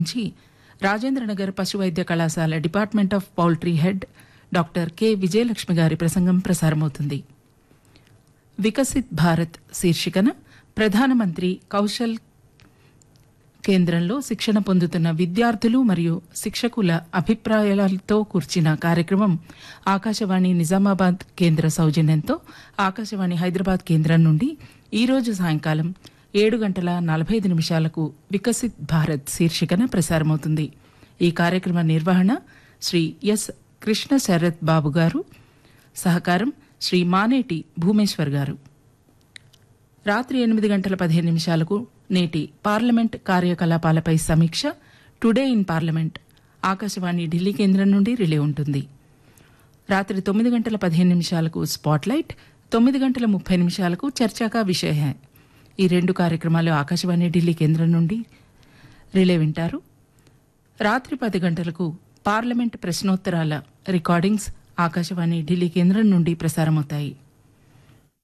నుంచి రాజేంద్రనగర్ పశు వైద్య కళాశాల department of poultry head doctor K Vijayalakshmi గారి ప్రసంగం ప్రసారమవుతుంది వికసిత్ భారత్ శీర్షికన ప్రధానమంత్రి కౌశల్ కేంద్రంలో శిక్షణ పొందుతున్న విద్యార్థులు మరియు శిక్షకుల అభిప్రాయాలతో కూర్చిన కార్యక్రమం ఆకాశవాణి నిజామాబాద్ కేంద్ర సౌజన్యంతో ఆకాశవాణి హైదరాబాద్ కేంద్రం నుండి ఈ రోజు సాయంకాలం ఏడు గంటల నలభై ఐదు నిమిషాలకు వికసిత్ భారత్ శీర్షికన ప్రసారమవుతుంది ఈ కార్యక్రమ నిర్వహణ శ్రీ ఎస్ కృష్ణ శరత్ బాబు గారు సహకారం శ్రీ మానేటి భూమేశ్వర్ గారు రాత్రి ఎనిమిది గంటల పదిహేను నిమిషాలకు నేటి పార్లమెంట్ కార్యకలాపాలపై సమీక్ష today in parliament Akashvani Delhi కేంద్రం నుండి రిలే ఉంటుంది రాత్రి తొమ్మిది గంటల పదిహేను నిమిషాలకు స్పాట్లైట్ తొమ్మిది గంటల ముప్పై నిమిషాలకు చర్చాకా విషయ హై ఈ రెండు కార్యక్రమాలు ఆకాశవాణి ఢిల్లీ కేంద్రం నుండి రిలే వింటారు రాత్రి పది గంటలకు పార్లమెంట్ ప్రశ్నోత్తరాల రికార్డింగ్స్ ఆకాశవాణి ఢిల్లీ కేంద్రం నుండి ప్రసారమవుతాయి